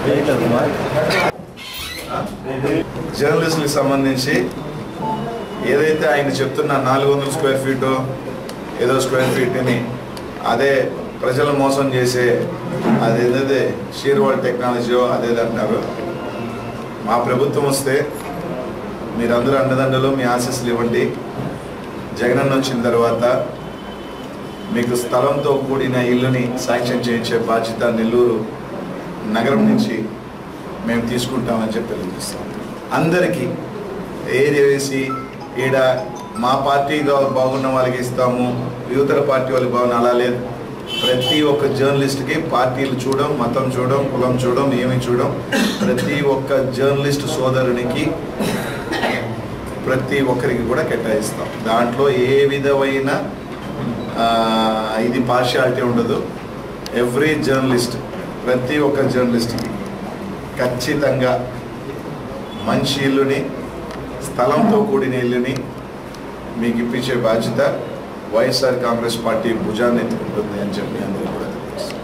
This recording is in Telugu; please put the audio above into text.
జర్నలిస్టులకు సంబంధించి ఏదైతే ఆయన చెప్తున్న నాలుగు వందల స్క్వేర్ ఫీటు ఏదో స్క్వేర్ ఫీట్ని అదే ప్రజలు మోసం చేసే అది ఏదైతే షీర్వాల్ టెక్నాలజీయో అదేది అంటారు మా ప్రభుత్వం వస్తే మీరందరూ అండదండలు మీ ఆశీస్సులు ఇవ్వండి జగనన్న వచ్చిన తర్వాత మీకు స్థలంతో కూడిన ఇల్లుని శాంక్షన్ చేయించే బాధ్యత నెల్లూరు నగరం నుంచి మేము తీసుకుంటామని చెప్పి తెలియజేస్తాం అందరికీ ఏరియా వేసి ఈడ మా పార్టీగా బాగున్న వాళ్ళకి ఇస్తాము యువతర పార్టీ వాళ్ళకి బాగున్న అలా లేదు ప్రతి ఒక్క జర్నలిస్ట్కి పార్టీలు చూడడం మతం చూడడం కులం చూడడం ఏమి చూడడం ప్రతి ఒక్క జర్నలిస్ట్ సోదరునికి ప్రతి ఒక్కరికి కూడా కేటాయిస్తాం దాంట్లో ఏ విధమైన ఆ, ఇది పార్షియాలిటీ ఉండదు ఎవ్రీ జర్నలిస్ట్ ప్రతి ఒక్క జర్నలిస్ట్కి ఖచ్చితంగా మంచి ఇల్లుని స్థలంతో కూడిన ఇల్లుని మీకు ఇప్పించే బాధ్యత వైఎస్ఆర్ కాంగ్రెస్ పార్టీ భుజాన్ని ఎత్తుకుంటుంది అని చెప్పి అందరూ కూడా తెలియజేస్తున్నాను.